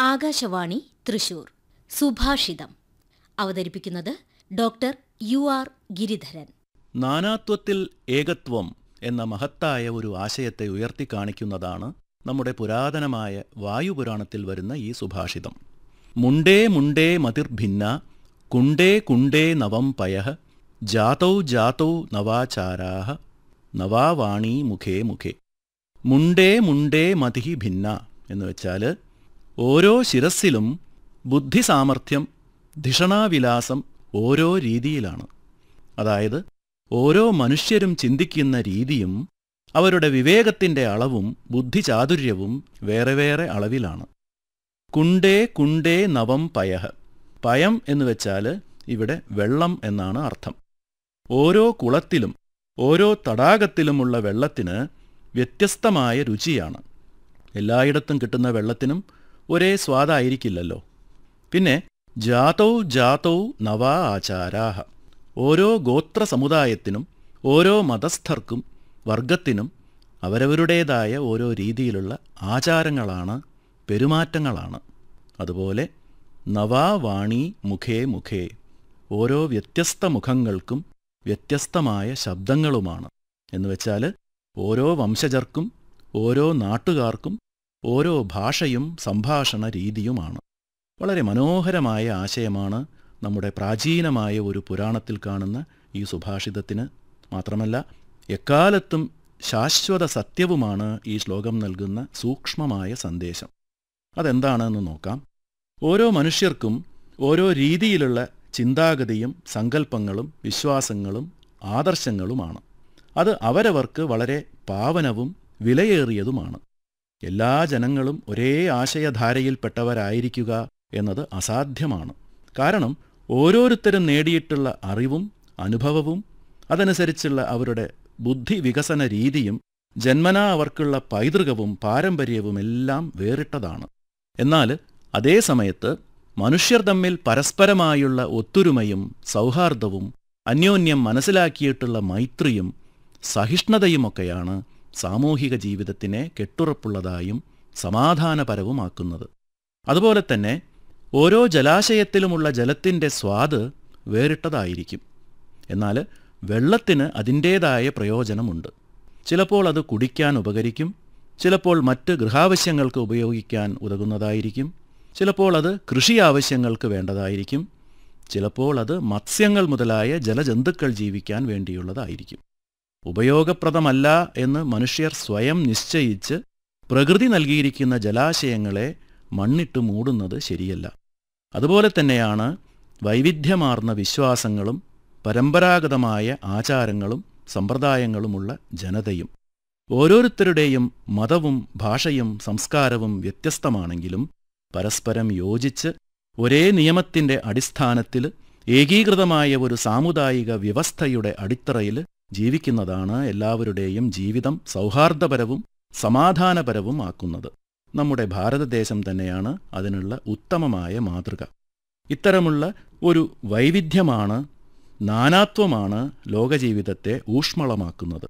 ആകാശവാണി തൃശൂർ സുഭാഷിതം അവതരിപ്പിക്കുന്നത് doctor you are Giridharan നാനാത്വത്തിൽ ഏകത്വം എന്ന മഹത്തായ ഒരു ആശയത്തെ ഉയർത്തിക്കാണിക്കുന്നതാണ് നമ്മുടെ പുരാതനമായ വായുപുരാണത്തിൽ വരുന്ന ഈ സുഭാഷിതം മുണ്ടേ മുണ്ടേ മതിർഭിന്ന കുണ്ടേ കുണ്ടേ നവം പയഃ ജാതൗ ജാതൗ നവാചാരാഹ നവാവാണീ മുഖേ മുഖേ മുണ്ടേ മുണ്ടേ മതിഹി ഭിന്ന എന്ന് വെച്ചാൽ ഓരോ ശിരസ്സിലും ബുദ്ധിസാമർഥ്യം ധിഷണാവിലാസം ഓരോ രീതിയിലാണ് അതായത് ഓരോ മനുഷ്യരും ചിന്തിക്കുന്ന രീതിയും അവരുടെ വിവേകത്തിന്റെ അളവും ബുദ്ധിചാതുര്യവും വേറെ വേറെ അളവിലാണ് കുണ്ടേ കുണ്ടേ നവം പയഃ പയം എന്ന് വെച്ചാൽ ഇവിടെ വെള്ളം എന്നാണ് അർത്ഥം ഓരോ കുളത്തിലും ഓരോ തടാകത്തിലുമുള്ള വെള്ളത്തിന് വ്യത്യസ്തമായ രുചിയാണ് എല്ലായിടത്തും കിട്ടുന്ന വെള്ളത്തിനും ഒരേ സ്വാദായിരിക്കില്ലല്ലോ പിന്നെ ജാതൗ ജാതൗ നവാ ആചാരാഹ ഓരോ ഗോത്ര സമുദായത്തിനും ഓരോ മതസ്ഥർക്കും വർഗത്തിനും അവരവരുടേതായ ഓരോ രീതിയിലുള്ള ആചാരങ്ങളാണ് പെരുമാറ്റങ്ങളാണ് അതുപോലെ നവാവാണി മുഖേ മുഖേ ഓരോ വ്യത്യസ്ത മുഖങ്ങൾക്കും വ്യത്യസ്തമായ ശബ്ദങ്ങളുമാണ് എന്നുവെച്ചാൽ ഓരോ വംശജർക്കും ഓരോ നാട്ടുകാർക്കും ഓരോ ഭാഷയും സംഭാഷണ രീതിയുമാണ് വളരെ മനോഹരമായ ആശയമാണ് നമ്മുടെ പ്രാചീനമായ ഒരു പുരാണത്തിൽ കാണുന്ന ഈ സുഭാഷിതത്തിന് മാത്രമല്ല എക്കാലത്തും ശാശ്വത സത്യവുമാണ് ഈ ശ്ലോകം നൽകുന്ന സൂക്ഷ്മമായ സന്ദേശം അതെന്താണെന്ന് നോക്കാം ഓരോ മനുഷ്യർക്കും ഓരോ രീതിയിലുള്ള ചിന്താഗതിയും സങ്കല്പങ്ങളും വിശ്വാസങ്ങളും ആദർശങ്ങളുമാണ് അത് അവരവർക്ക് വളരെ പാവനവും വിലയേറിയതുമാണ് എല്ലാ ജനങ്ങളും ഒരേ ആശയധാരയിൽപ്പെട്ടവരായിരിക്കുക എന്നത് അസാധ്യമാണ് കാരണം ഓരോരുത്തരും നേടിയിട്ടുള്ള അറിവും അനുഭവവും അതനുസരിച്ചുള്ള അവരുടെ ബുദ്ധി വികസന രീതിയും ജന്മനാ അവർക്കുള്ള പൈതൃകവും പാരമ്പര്യവുമെല്ലാം വേറിട്ടതാണ് എന്നാൽ അതേ സമയത്ത് മനുഷ്യർ തമ്മിൽ പരസ്പരമായുള്ള ഒത്തൊരുമയും സൗഹാർദ്ദവും അന്യോന്യം മനസ്സിലാക്കിയിട്ടുള്ള മൈത്രിയും സഹിഷ്ണുതയുമൊക്കെയാണ് സാമൂഹിക ജീവിതത്തിനെ കെട്ടുറപ്പുള്ളതായും സമാധാനപരവുമാക്കുന്നത് അതുപോലെ തന്നെ ഓരോ ജലാശയത്തിലുമുള്ള ജലത്തിൻ്റെ സ്വാദ് വേറിട്ടതായിരിക്കും എന്നാൽ വെള്ളത്തിന് അതിൻ്റേതായ പ്രയോജനമുണ്ട് ചിലപ്പോൾ അത് കുടിക്കാൻ ഉപകരിക്കും ചിലപ്പോൾ മറ്റ് ഗൃഹാവശ്യങ്ങൾക്ക് ഉപയോഗിക്കാൻ ഉതകുന്നതായിരിക്കും ചിലപ്പോൾ അത് കൃഷി ആവശ്യങ്ങൾക്ക് വേണ്ടതായിരിക്കും ചിലപ്പോൾ അത് മത്സ്യങ്ങൾ മുതലായ ജലജന്തുക്കൾ ജീവിക്കാൻ വേണ്ടിയുള്ളതായിരിക്കും ഉപയോഗപ്രദമല്ല എന്ന് മനുഷ്യർ സ്വയം നിശ്ചയിച്ച് പ്രകൃതി നൽകിയിരിക്കുന്ന ജലാശയങ്ങളെ മണ്ണിട്ട് മൂടുന്നത് ശരിയല്ല അതുപോലെ തന്നെയാണ് വൈവിധ്യമാർന്ന വിശ്വാസങ്ങളും പരമ്പരാഗതമായ ആചാരങ്ങളും സമ്പ്രദായങ്ങളുമുള്ള ജനതയും ഓരോരുത്തരുടെയും മതവും ഭാഷയും സംസ്കാരവും വ്യത്യസ്തമാണെങ്കിലും പരസ്പരം യോജിച്ച് ഒരേ നിയമത്തിന്റെ അടിസ്ഥാനത്തിൽ ഏകീകൃതമായ ഒരു സാമുദായിക വ്യവസ്ഥയുടെ അടിത്തറയിൽ ജീവിക്കുന്നതാണ് എല്ലാവരുടെയും ജീവിതം സൗഹാർദ്ദപരവും സമാധാനപരവും ആക്കുന്നത് നമ്മുടെ ഭാരതദേശം തന്നെയാണ് അതിനുള്ള ഉത്തമമായ മാതൃക ഇത്തരമുള്ള ഒരു വൈവിധ്യമാണ് നാനാത്വമാണ് ലോകജീവിതത്തെ ഊഷ്മളമാക്കുന്നത്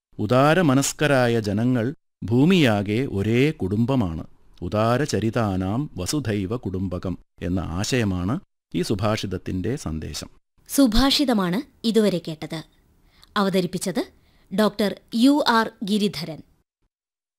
ഉദാരമനസ്കരായ ജനങ്ങൾ ഭൂമിയാകെ ഒരേ കുടുംബമാണ് ഉദാരചരിതാനാം വസുധൈവ കുടുംബകം എന്ന ആശയമാണ് ഈ സുഭാഷിതത്തിന്റെ സന്ദേശം സുഭാഷിതമാണ് ഇതുവരെ കേട്ടത് അവതരിപ്പിച്ചത് ഡോക്ടർ യു ആർ ഗിരിധരൻ